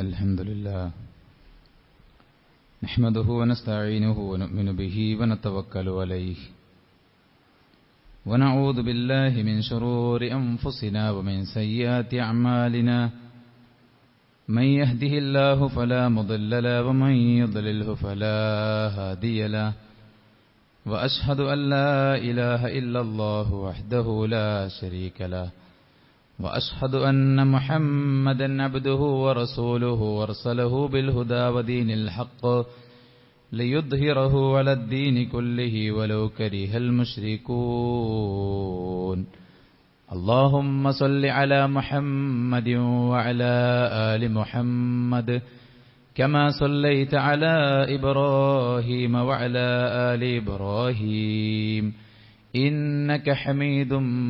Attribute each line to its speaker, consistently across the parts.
Speaker 1: الحمد لله نحمده ونستعينه ونؤمن به ونتوكل عليه ونعوذ بالله من شرور أنفسنا ومن سيئات أعمالنا من يهده الله فلا مضل له ومن يضلله فلا هادي له وأشهد أن لا إله إلا الله وحده لا شريك له وأشهد أن محمدا عبده ورسوله وارسله بالهدى ودين الحق ليظهره على الدين كله ولو كره المشركون اللهم صل على محمد وعلى آل محمد كما صليت على إبراهيم وعلى آل إبراهيم إنك حميد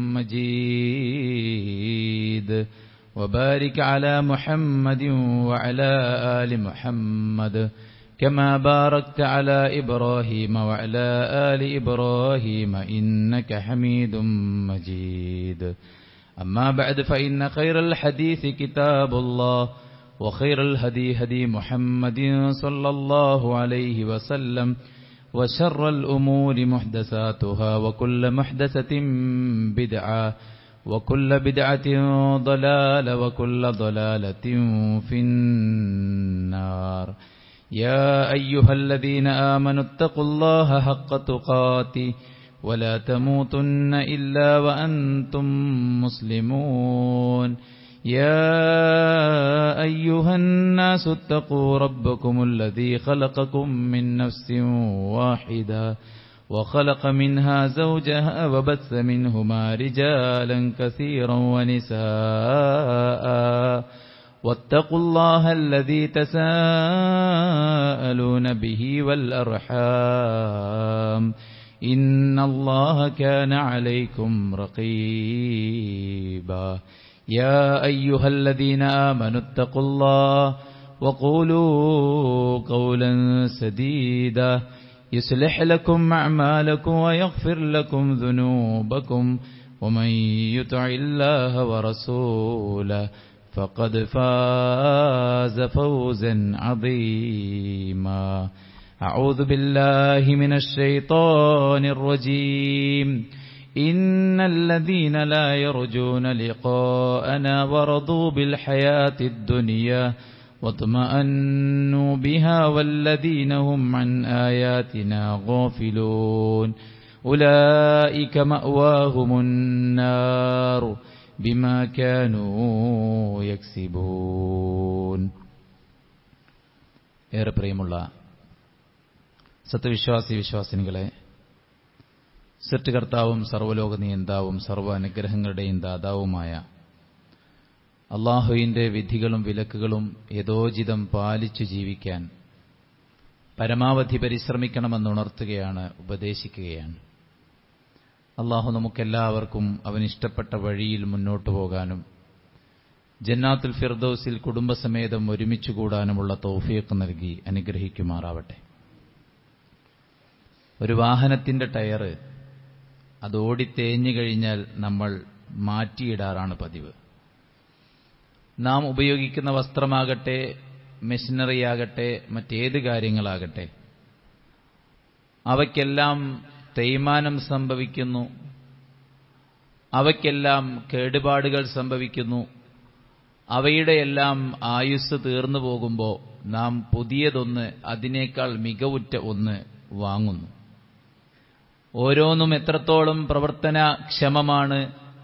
Speaker 1: مجيد وبارك على محمد وعلى آل محمد كما باركت على إبراهيم وعلى آل إبراهيم إنك حميد مجيد أما بعد فإن خير الحديث كتاب الله وخير الهدي هدي محمد صلى الله عليه وسلم وشر الأمور محدثاتها وكل محدثة بدعة وكل بدعة ضلالة وكل ضلالة في النار يا أيها الذين آمنوا اتقوا الله حق تقاته ولا تموتن إلا وأنتم مسلمون يا أيها الناس اتقوا ربكم الذي خلقكم من نفس واحدة وخلق منها زوجها وبث منهما رجالا كثيرا ونساء واتقوا الله الذي تساءلون به والأرحام إن الله كان عليكم رقيبا يا أيها الذين آمنوا اتقوا الله وقولوا قولا سديدا يصلح لكم أعمالكم ويغفر لكم ذنوبكم ومن يطع الله ورسوله فقد فاز فوزا عظيما أعوذ بالله من الشيطان الرجيم إن الذين لا يرجون لقاءنا ورضوا بالحياة الدنيا واطمأنوا بها والذين هم عن آياتنا غافلون أولئك مأواهم النار بما كانوا يكسبون ഏറെ പ്രിയമുള്ള സത്യവിശ്വാസി വിശ്വാസിനികളെ സൃഷ്ടികർത്താവും സർവ്വലോക നിയന്താവും സർവ്വ അനുഗ്രഹങ്ങളുടെയും ദാതാവുമായ അള്ളാഹുവിൻ്റെ വിധികളും വിലക്കുകളും യഥോചിതം പാലിച്ചു ജീവിക്കാൻ പരമാവധി പരിശ്രമിക്കണമെന്നുണർത്തുകയാണ് ഉപദേശിക്കുകയാണ് അള്ളാഹു നമുക്കെല്ലാവർക്കും അവനിഷ്ടപ്പെട്ട വഴിയിൽ മുന്നോട്ടു പോകാനും ജന്നാത്തുൽ ഫിർദൌസിൽ കുടുംബസമേതം ഒരുമിച്ചു കൂടാനുമുള്ള തൗഫീഖ് നൽകി അനുഗ്രഹിക്കുമാറാവട്ടെ ഒരു വാഹനത്തിന്റെ ടയറ് അത് ഓടിത്തേഞ്ഞു കഴിഞ്ഞാൽ നമ്മൾ മാറ്റിയിടാറാണ് പതിവ് നാം ഉപയോഗിക്കുന്ന വസ്ത്രമാകട്ടെ മെഷീനറി ആകട്ടെ മറ്റേത് കാര്യങ്ങളാകട്ടെ അവയ്ക്കെല്ലാം തേയ്മാനം സംഭവിക്കുന്നു അവയ്ക്കെല്ലാം കേടുപാടുകൾ സംഭവിക്കുന്നു അവയുടെയെല്ലാം ആയുസ് തീർന്നു പോകുമ്പോൾ നാം പുതിയതൊന്ന് അതിനേക്കാൾ മികവുറ്റ ഒന്ന് വാങ്ങുന്നു ഓരോന്നും എത്രത്തോളം പ്രവർത്തനക്ഷമമാണ്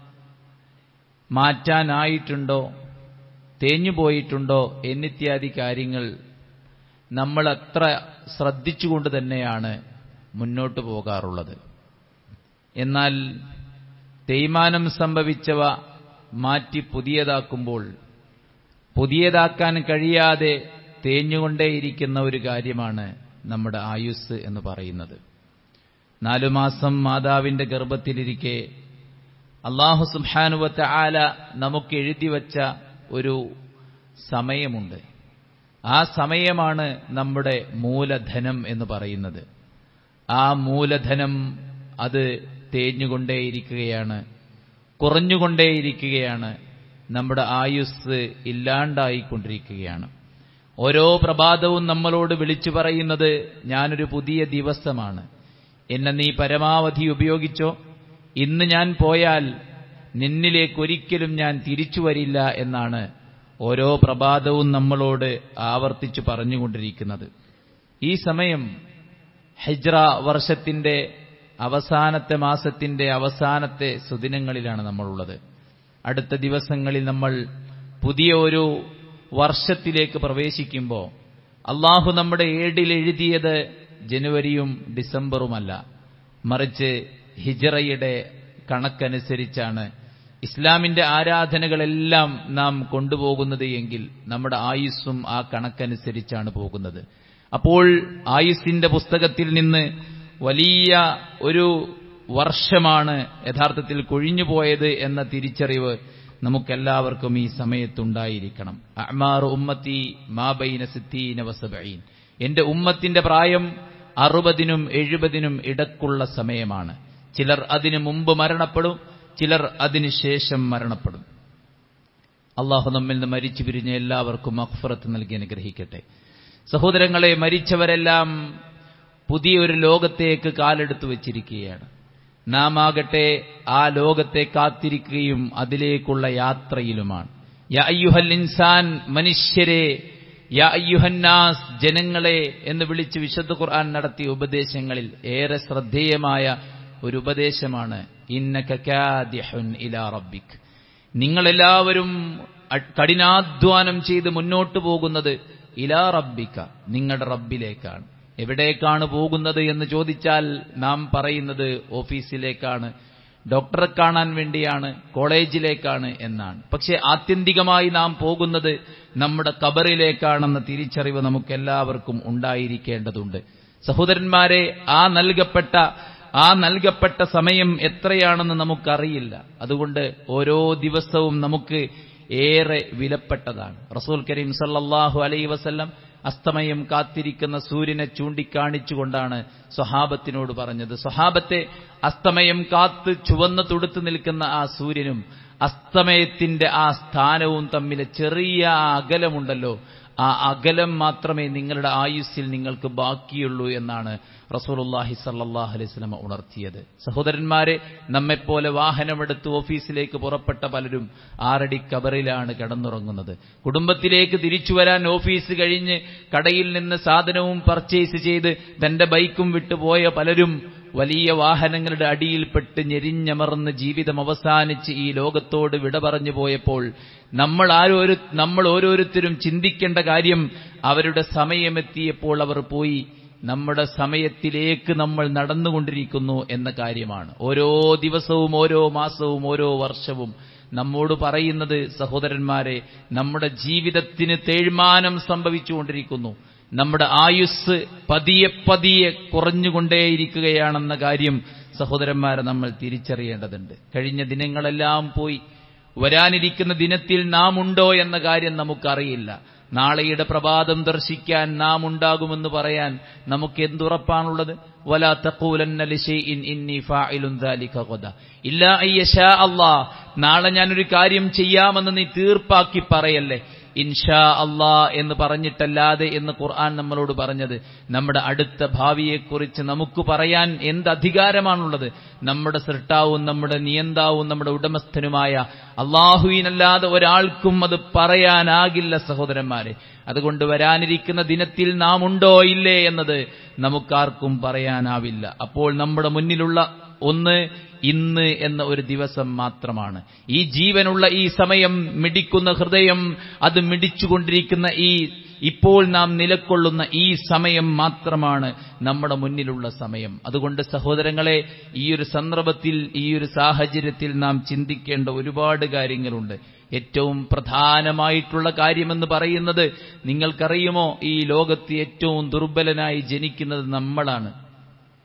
Speaker 1: മാറ്റാനായിട്ടുണ്ടോ തേഞ്ഞുപോയിട്ടുണ്ടോ എന്നിത്യാദി കാര്യങ്ങൾ നമ്മൾ അത്ര ശ്രദ്ധിച്ചുകൊണ്ട് തന്നെയാണ് മുന്നോട്ട് പോകാറുള്ളത് എന്നാൽ തേയ്മാനം സംഭവിച്ചവ മാറ്റി പുതിയതാക്കുമ്പോൾ പുതിയതാക്കാൻ കഴിയാതെ തേഞ്ഞുകൊണ്ടേയിരിക്കുന്ന ഒരു കാര്യമാണ് നമ്മുടെ ആയുസ് എന്ന് പറയുന്നത് നാലു മാസം മാതാവിന്റെ ഗർഭത്തിലിരിക്കെ അള്ളാഹു സുബാനുവത്ത ആല നമുക്ക് എഴുതി വച്ച ഒരു സമയമുണ്ട് ആ സമയമാണ് നമ്മുടെ മൂലധനം എന്ന് പറയുന്നത് ആ മൂലധനം അത് തേഞ്ഞുകൊണ്ടേയിരിക്കുകയാണ് കുറഞ്ഞുകൊണ്ടേയിരിക്കുകയാണ് നമ്മുടെ ആയുസ് ഇല്ലാണ്ടായിക്കൊണ്ടിരിക്കുകയാണ് ഓരോ പ്രഭാതവും നമ്മളോട് വിളിച്ചു പറയുന്നത് ഞാനൊരു പുതിയ ദിവസമാണ് എന്നെ നീ പരമാവധി ഉപയോഗിച്ചോ ഇന്ന് ഞാൻ പോയാൽ നിന്നിലേക്ക് ഒരിക്കലും ഞാൻ തിരിച്ചു വരില്ല എന്നാണ് ഓരോ പ്രഭാതവും നമ്മളോട് ആവർത്തിച്ചു പറഞ്ഞുകൊണ്ടിരിക്കുന്നത് ഈ സമയം ഹജ്ര വർഷത്തിന്റെ അവസാനത്തെ മാസത്തിന്റെ അവസാനത്തെ സുദിനങ്ങളിലാണ് നമ്മളുള്ളത് അടുത്ത ദിവസങ്ങളിൽ നമ്മൾ പുതിയ ഒരു വർഷത്തിലേക്ക് പ്രവേശിക്കുമ്പോൾ അള്ളാഹു നമ്മുടെ ഏടിൽ എഴുതിയത് ജനുവരിയും ഡിസംബറുമല്ല മറിച്ച് ഹിജറയുടെ കണക്കനുസരിച്ചാണ് ഇസ്ലാമിന്റെ ആരാധനകളെല്ലാം നാം കൊണ്ടുപോകുന്നത് എങ്കിൽ നമ്മുടെ ആയുസ്സും ആ കണക്കനുസരിച്ചാണ് പോകുന്നത് അപ്പോൾ ആയുസ്സിന്റെ പുസ്തകത്തിൽ നിന്ന് വലിയ ഒരു വർഷമാണ് യഥാർത്ഥത്തിൽ കൊഴിഞ്ഞുപോയത് എന്ന തിരിച്ചറിവ് നമുക്കെല്ലാവർക്കും ഈ സമയത്തുണ്ടായിരിക്കണം അമാർ ഉമ്മത്തി മാബൈന സിത്തീന വസബീൻ എന്റെ ഉമ്മത്തിന്റെ പ്രായം അറുപതിനും എഴുപതിനും ഇടക്കുള്ള സമയമാണ് ചിലർ അതിനു മുമ്പ് മരണപ്പെടും ചിലർ അതിനു ശേഷം മരണപ്പെടും അള്ളാഹു നമ്മിൽ നിന്ന് മരിച്ചു പിരിഞ്ഞ എല്ലാവർക്കും അക്ഫറത്ത് നൽകി അനുഗ്രഹിക്കട്ടെ സഹോദരങ്ങളെ മരിച്ചവരെല്ലാം പുതിയൊരു ലോകത്തേക്ക് കാലെടുത്തു വച്ചിരിക്കുകയാണ് നാം ആകട്ടെ ആ ലോകത്തെ കാത്തിരിക്കുകയും അതിലേക്കുള്ള യാത്രയിലുമാണ് യാ അയ്യുഹൽ ഇൻസാൻ മനുഷ്യരെ യാ അയ്യുഹന്നാസ് ജനങ്ങളെ എന്ന് വിളിച്ച് വിശുദ്ധ ഖുർആൻ നടത്തിയ ഉപദേശങ്ങളിൽ ഏറെ ശ്രദ്ധേയമായ ഒരു ഉപദേശമാണ് ഇന്നകാദിഹുൻ ഇലാ റബ്ബിക് നിങ്ങളെല്ലാവരും കഠിനാധ്വാനം ചെയ്ത് മുന്നോട്ടു പോകുന്നത് ഇലാ റബ്ബിക്ക നിങ്ങളുടെ റബ്ബിലേക്കാണ് എവിടേക്കാണ് പോകുന്നത് എന്ന് ചോദിച്ചാൽ നാം പറയുന്നത് ഓഫീസിലേക്കാണ് ഡോക്ടറെ കാണാൻ വേണ്ടിയാണ് കോളേജിലേക്കാണ് എന്നാണ് പക്ഷെ ആത്യന്തികമായി നാം പോകുന്നത് നമ്മുടെ കബറിലേക്കാണെന്ന തിരിച്ചറിവ് നമുക്കെല്ലാവർക്കും ഉണ്ടായിരിക്കേണ്ടതുണ്ട് സഹോദരന്മാരെ ആ നൽകപ്പെട്ട ആ നൽകപ്പെട്ട സമയം എത്രയാണെന്ന് നമുക്കറിയില്ല അതുകൊണ്ട് ഓരോ ദിവസവും നമുക്ക് ഏറെ വിലപ്പെട്ടതാണ് റസൂൽ കരീം സല്ലല്ലാഹു അലൈ വസല്ലം അസ്തമയം കാത്തിരിക്കുന്ന സൂര്യനെ ചൂണ്ടിക്കാണിച്ചുകൊണ്ടാണ് സ്വഹാബത്തിനോട് പറഞ്ഞത് സ്വഹാബത്തെ അസ്തമയം കാത്ത് ചുവന്ന് തുടുത്തു നിൽക്കുന്ന ആ സൂര്യനും അസ്തമയത്തിന്റെ ആ സ്ഥാനവും തമ്മിൽ ചെറിയ ആ അകലമുണ്ടല്ലോ ആ അകലം മാത്രമേ നിങ്ങളുടെ ആയുസ്സിൽ നിങ്ങൾക്ക് ബാക്കിയുള്ളൂ എന്നാണ് റസൂലുല്ലാഹി സല്ലാഹു അലൈഹി സ്വലമ ഉണർത്തിയത് സഹോദരന്മാരെ നമ്മെപ്പോലെ വാഹനമെടുത്ത് ഓഫീസിലേക്ക് പുറപ്പെട്ട പലരും ആറടി കബറിലാണ് കിടന്നുറങ്ങുന്നത് കുടുംബത്തിലേക്ക് തിരിച്ചു വരാൻ ഓഫീസ് കഴിഞ്ഞ് കടയിൽ നിന്ന് സാധനവും പർച്ചേസ് ചെയ്ത് തന്റെ ബൈക്കും വിട്ടുപോയ പലരും വലിയ വാഹനങ്ങളുടെ അടിയിൽപ്പെട്ട് ഞെരിഞ്ഞമർന്ന് ജീവിതം അവസാനിച്ച് ഈ ലോകത്തോട് വിട പറഞ്ഞു പോയപ്പോൾ നമ്മൾ ആരോരു നമ്മൾ ഓരോരുത്തരും ചിന്തിക്കേണ്ട കാര്യം അവരുടെ സമയമെത്തിയപ്പോൾ അവർ പോയി നമ്മുടെ സമയത്തിലേക്ക് നമ്മൾ നടന്നുകൊണ്ടിരിക്കുന്നു എന്ന കാര്യമാണ് ഓരോ ദിവസവും ഓരോ മാസവും ഓരോ വർഷവും നമ്മോട് പറയുന്നത് സഹോദരന്മാരെ നമ്മുടെ ജീവിതത്തിന് തേഴ്മാനം സംഭവിച്ചുകൊണ്ടിരിക്കുന്നു നമ്മുടെ ആയുസ് പതിയെ പതിയെ കുറഞ്ഞുകൊണ്ടേയിരിക്കുകയാണെന്ന കാര്യം സഹോദരന്മാരെ നമ്മൾ തിരിച്ചറിയേണ്ടതുണ്ട് കഴിഞ്ഞ ദിനങ്ങളെല്ലാം പോയി വരാനിരിക്കുന്ന ദിനത്തിൽ നാം ഉണ്ടോ എന്ന കാര്യം നമുക്കറിയില്ല നാളെയുടെ പ്രഭാതം ദർശിക്കാൻ നാം ഉണ്ടാകുമെന്ന് പറയാൻ നമുക്ക് എന്തുറപ്പാണുള്ളത് വലാ തഖൂലന്ന ലിശൈഇൻ ഇന്നി ഫാഇലുൻ ദാലിക ഗദ ഇല്ലാ അയ്യശാ അല്ലാഹ് നാളെ ഞാനൊരു കാര്യം ചെയ്യാമെന്ന് നീ തീർപ്പാക്കി പറയല്ലേ ഇൻഷാ അള്ളാ എന്ന് പറഞ്ഞിട്ടല്ലാതെ എന്ന് ഖുർആൻ നമ്മളോട് പറഞ്ഞത് നമ്മുടെ അടുത്ത ഭാവിയെക്കുറിച്ച് നമുക്ക് പറയാൻ എന്ത് അധികാരമാണുള്ളത് നമ്മുടെ സൃഷ്ടാവും നമ്മുടെ നിയന്താവും നമ്മുടെ ഉടമസ്ഥനുമായ അള്ളാഹുവിനല്ലാതെ ഒരാൾക്കും അത് പറയാനാകില്ല സഹോദരന്മാരെ അതുകൊണ്ട് വരാനിരിക്കുന്ന ദിനത്തിൽ നാം ഉണ്ടോ ഇല്ലേ എന്നത് നമുക്കാർക്കും പറയാനാവില്ല അപ്പോൾ നമ്മുടെ മുന്നിലുള്ള ഒന്ന് ഇന്ന് എന്ന ഒരു ദിവസം മാത്രമാണ് ഈ ജീവനുള്ള ഈ സമയം മിടിക്കുന്ന ഹൃദയം അത് മിടിച്ചുകൊണ്ടിരിക്കുന്ന ഈ ഇപ്പോൾ നാം നിലക്കൊള്ളുന്ന ഈ സമയം മാത്രമാണ് നമ്മുടെ മുന്നിലുള്ള സമയം അതുകൊണ്ട് സഹോദരങ്ങളെ ഈ ഒരു സന്ദർഭത്തിൽ ഈ ഒരു സാഹചര്യത്തിൽ നാം ചിന്തിക്കേണ്ട ഒരുപാട് കാര്യങ്ങളുണ്ട് ഏറ്റവും പ്രധാനമായിട്ടുള്ള കാര്യമെന്ന് പറയുന്നത് നിങ്ങൾക്കറിയുമോ ഈ ലോകത്ത് ഏറ്റവും ദുർബലനായി ജനിക്കുന്നത് നമ്മളാണ്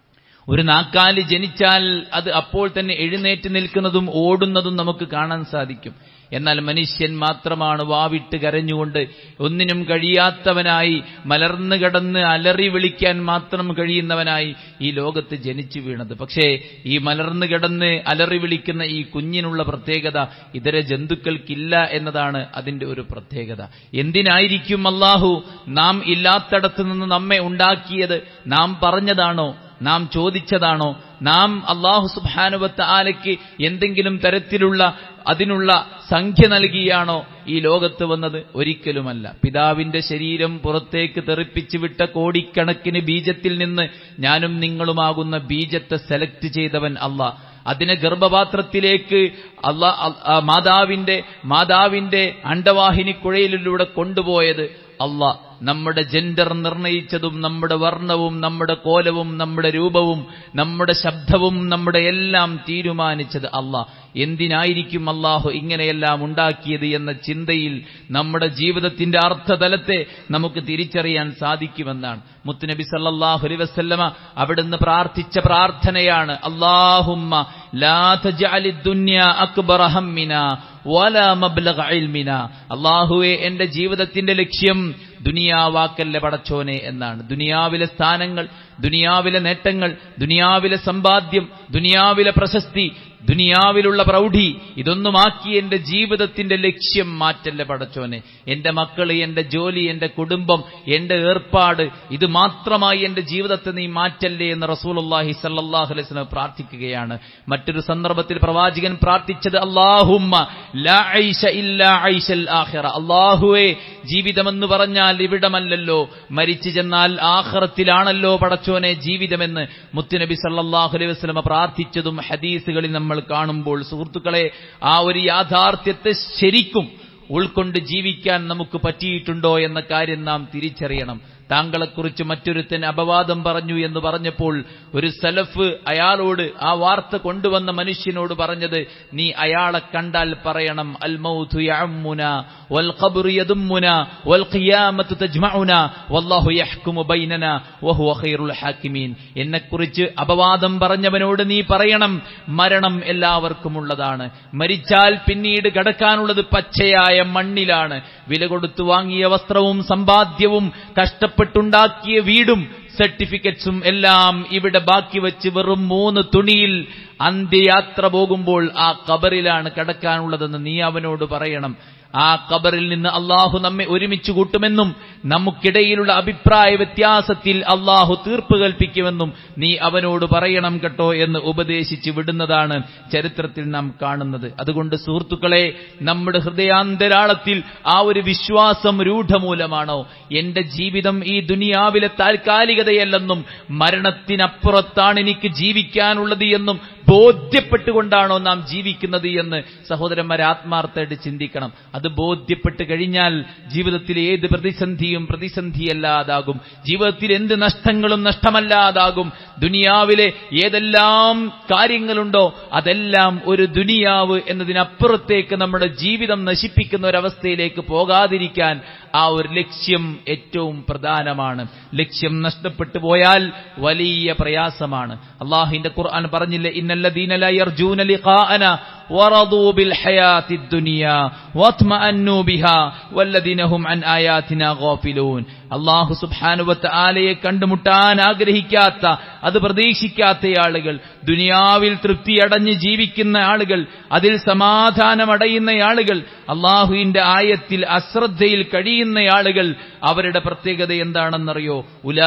Speaker 1: ഒരു നാക്കാലി ജനിച്ചാൽ അത് അപ്പോൾ തന്നെ എഴുന്നേറ്റ് നിൽക്കുന്നതും ഓടുന്നതും നമുക്ക് കാണാൻ സാധിക്കും എന്നാൽ മനുഷ്യൻ മാത്രമാണ് വാവിട്ട് കരഞ്ഞുകൊണ്ട് ഒന്നിനും കഴിയാത്തവനായി മലർന്നു കിടന്ന് അലറി വിളിക്കാൻ മാത്രം കഴിയുന്നവനായി ഈ ലോകത്ത് ജനിച്ചു വീണത് പക്ഷേ ഈ മലർന്നു കിടന്ന് അലറി വിളിക്കുന്ന ഈ കുഞ്ഞിനുള്ള പ്രത്യേകത ഇതര ജന്തുക്കൾക്കില്ല എന്നതാണ് അതിന്റെ ഒരു പ്രത്യേകത എന്തിനായിരിക്കും അള്ളാഹു നാം ഇല്ലാത്തടത്ത് നിന്ന് നമ്മെ ഉണ്ടാക്കിയത് നാം പറഞ്ഞതാണോ നാം ചോദിച്ചതാണോ നാം അള്ളാഹു സുബാനുവത്ത് ആലയ്ക്ക് എന്തെങ്കിലും തരത്തിലുള്ള അതിനുള്ള സംഖ്യ നൽകിയാണോ ഈ ലോകത്ത് വന്നത് ഒരിക്കലുമല്ല പിതാവിന്റെ ശരീരം പുറത്തേക്ക് തെറിപ്പിച്ചു വിട്ട കോടിക്കണക്കിന് ബീജത്തിൽ നിന്ന് ഞാനും നിങ്ങളുമാകുന്ന ബീജത്തെ സെലക്ട് ചെയ്തവൻ അള്ളാഹ് അതിനെ ഗർഭപാത്രത്തിലേക്ക് അള്ളാ മാതാവിന്റെ മാതാവിന്റെ അണ്ടവാഹിനി കുഴയിലൂടെ കൊണ്ടുപോയത് അല്ല നമ്മുടെ ജെൻഡർ നിർണയിച്ചതും നമ്മുടെ വർണ്ണവും നമ്മുടെ കോലവും നമ്മുടെ രൂപവും നമ്മുടെ ശബ്ദവും നമ്മുടെ എല്ലാം തീരുമാനിച്ചത് അല്ല എന്തിനായിരിക്കും അള്ളാഹു ഇങ്ങനെയെല്ലാം ഉണ്ടാക്കിയത് എന്ന ചിന്തയിൽ നമ്മുടെ ജീവിതത്തിന്റെ അർത്ഥതലത്തെ നമുക്ക് തിരിച്ചറിയാൻ സാധിക്കുമെന്നാണ് മുത്തുനബി സല്ലാഹു അലൈ വസ്ല്ലമ അവിടുന്ന് പ്രാർത്ഥിച്ച പ്രാർത്ഥനയാണ് അള്ളാഹുമ്മ ലാ തജ്അലി ദുനിയ അക്ബറ ഹമ്മിന വല മബ്ലഗ ഇൽമിന അള്ളാഹുവെ എന്റെ ജീവിതത്തിന്റെ ലക്ഷ്യം ദുനിയാവാക്കല്ല പടച്ചോനെ എന്നാണ് ദുനിയാവിലെ സ്ഥാനങ്ങൾ ദുനിയാവിലെ നേട്ടങ്ങൾ ദുനിയാവിലെ സമ്പാദ്യം ദുനിയാവിലെ പ്രശസ്തി ദുനിയാവിലുള്ള പ്രൗഢി ഇതൊന്നുമാക്കി എന്റെ ജീവിതത്തിന്റെ ലക്ഷ്യം മാറ്റല്ല പടച്ചോനെ എന്റെ മക്കള് എന്റെ ജോലി എന്റെ കുടുംബം എന്റെ ഏർപ്പാട് ഇത് മാത്രമായി എന്റെ ജീവിതത്തെ നീ മാറ്റല്ലേ എന്ന് റസൂലുള്ളാഹി സല്ലല്ലാഹു അലൈഹി വസല്ലം പ്രാർത്ഥിക്കുകയാണ് മറ്റൊരു സന്ദർഭത്തിൽ പ്രവാചകൻ പ്രാർത്ഥിച്ചത് അല്ലാഹുമ്മ ലാ ഐശ ഇല്ലാ ഐശൽ ആഖിറ അല്ലാഹുവേ ജീവിതമെന്ന് പറഞ്ഞാൽ ഇവിടമല്ലല്ലോ മരിച്ചു ചെന്നാൽ ആഖിറത്തിലാണല്ലോ പടച്ചോനെ ജീവിതമെന്ന് മുത്തുനബി സല്ലല്ലാഹു അലൈഹി വസല്ലം പ്രാർത്ഥിച്ചതും ഹദീസുകളിൽ നമ്മൾ കാണുമ്പോൾ സുഹൃത്തുക്കളെ ആ ഒരു യാഥാർത്ഥ്യത്തെ ശരിക്കും ഉൾക്കൊണ്ട് ജീവിക്കാൻ നമുക്ക് പറ്റിയിട്ടുണ്ടോ എന്ന കാര്യം നാം തിരിച്ചറിയണം താങ്കളെക്കുറിച്ച് മറ്റൊരുത്തൻ അപവാദം പറഞ്ഞു എന്ന് പറഞ്ഞപ്പോൾ ഒരു സലഫ് അയാളോട് ആ വാർത്ത കൊണ്ടുവന്ന മനുഷ്യനോട് പറഞ്ഞത് നീ അയാളെ കണ്ടാൽ പറയണം അൽ മൗതു യഅമ്മുന വൽ ഖബ്റു യദുമ്മുന വൽ ഖിയാമത്തു തജ്മഉന വല്ലാഹു യഹ്കുമു ബൈനന വഹുവ ഖൈറുൽ ഹാക്കിമീൻ എന്നെക്കുറിച്ച് അപവാദം പറഞ്ഞവനോട് നീ പറയണം മരണം എല്ലാവർക്കും ഉള്ളതാണ് മരിച്ചാൽ പിന്നീട് കടക്കാനുള്ളത് പച്ചയായ മണ്ണിലാണ് വില കൊടുത്തു വാങ്ങിയ വസ്ത്രവും സമ്പാദ്യവും കഷ്ടപ്പെട്ടുണ്ടാക്കിയ വീടും സർട്ടിഫിക്കറ്റ്സും എല്ലാം ഇവിടെ ബാക്കി വെച്ച് വെറും മൂന്ന് തുണിയിൽ അന്ത്യയാത്ര പോകുമ്പോൾ ആ കബറിലാണ് കിടക്കാനുള്ളതെന്ന് നീ അവനോട് പറയണം ആ കബറിൽ നിന്ന് അള്ളാഹു നമ്മെ ഒരുമിച്ച് കൂട്ടുമെന്നും നമുക്കിടയിലുള്ള അഭിപ്രായ വ്യത്യാസത്തിൽ അള്ളാഹു തീർപ്പ് കൽപ്പിക്കുമെന്നും നീ അവനോട് പറയണം കേട്ടോ എന്ന് ഉപദേശിച്ച് വിടുന്നതാണ് ചരിത്രത്തിൽ നാം കാണുന്നത് അതുകൊണ്ട് സുഹൃത്തുക്കളെ നമ്മുടെ ഹൃദയാന്തരാളത്തിൽ ആ ഒരു വിശ്വാസം രൂഢമൂലമാണോ എന്റെ ജീവിതം ഈ ദുനിയാവിലെ താൽക്കാലികതയല്ലെന്നും മരണത്തിനപ്പുറത്താണ് എനിക്ക് ജീവിക്കാനുള്ളത് എന്നും ബോധ്യപ്പെട്ടുകൊണ്ടാണോ നാം ജീവിക്കുന്നത് എന്ന് സഹോദരന്മാരെ ആത്മാർത്ഥമായിട്ട് ചിന്തിക്കണം അത് ബോധ്യപ്പെട്ട് കഴിഞ്ഞാൽ ജീവിതത്തിൽ ഏത് പ്രതിസന്ധിയും പ്രതിസന്ധിയല്ലാതാകും ജീവിതത്തിൽ എന്ത് നഷ്ടങ്ങളും നഷ്ടമല്ലാതാകും ദുനിയാവിലെ ഏതെല്ലാം കാര്യങ്ങളുണ്ടോ അതെല്ലാം ഒരു ദുനിയാവ് എന്നതിനപ്പുറത്തേക്ക് നമ്മുടെ ജീവിതം നശിപ്പിക്കുന്ന ഒരവസ്ഥയിലേക്ക് പോകാതിരിക്കാൻ ആ ഒരു ലക്ഷ്യം ഏറ്റവും പ്രധാനമാണ് ലക്ഷ്യം നഷ്ടപ്പെട്ടു പോയാൽ വലിയ പ്രയാസമാണ് അള്ളാഹിന്റെ ഖുർആൻ പറഞ്ഞില്ലേ ഇന്നല്ലദീന ലാ യർജൂന ലിഖാഅന ورضوا بالحياة الدنيا واطمأنوا بها والذين هم عن آياتنا غافلون അള്ളാഹു സുബാനുവത്ത് ആലയെ കണ്ടുമുട്ടാൻ ആഗ്രഹിക്കാത്ത അത് പ്രതീക്ഷിക്കാത്ത ആളുകൾ ദുനിയാവിൽ തൃപ്തിയടഞ്ഞ് ജീവിക്കുന്ന ആളുകൾ അതിൽ സമാധാനമടയുന്ന ആളുകൾ അള്ളാഹുവിന്റെ ആയത്തിൽ അശ്രദ്ധയിൽ കഴിയുന്ന ആളുകൾ അവരുടെ പ്രത്യേകത എന്താണെന്നറിയോ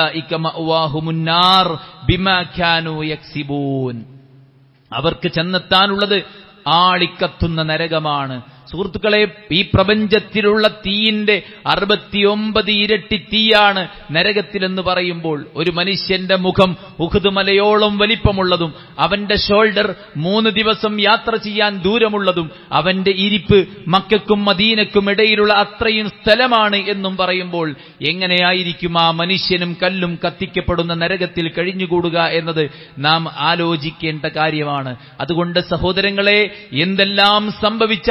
Speaker 1: ഉലായിക്കമുന്നാർ ബിമാഖാനു യക്സിബൂൻ അവർക്ക് ചെന്നെത്താനുള്ളത് ആളിക്കത്തുന്ന നരകമാണ് സുഹൃത്തുക്കളെ ഈ പ്രപഞ്ചത്തിലുള്ള തീയിന്റെ അറുപത്തിയൊമ്പത് ഇരട്ടി തീയാണ് നരകത്തിലെന്ന് പറയുമ്പോൾ ഒരു മനുഷ്യന്റെ മുഖം ഉഹുദ് മലയോളം വലിപ്പമുള്ളതും അവന്റെ ഷോൾഡർ മൂന്ന് ദിവസം യാത്ര ചെയ്യാൻ ദൂരമുള്ളതും അവന്റെ ഇരിപ്പ് മക്കൾക്കും മദീനക്കും ഇടയിലുള്ള അത്രയും സ്ഥലമാണ് എന്നും പറയുമ്പോൾ എങ്ങനെയായിരിക്കും ആ മനുഷ്യനും കല്ലും കത്തിക്കപ്പെടുന്ന നരകത്തിൽ കഴിഞ്ഞുകൂടുക എന്നത് നാം ആലോചിക്കേണ്ട കാര്യമാണ് അതുകൊണ്ട് സഹോദരങ്ങളെ എന്തെല്ലാം സംഭവിച്ചാലും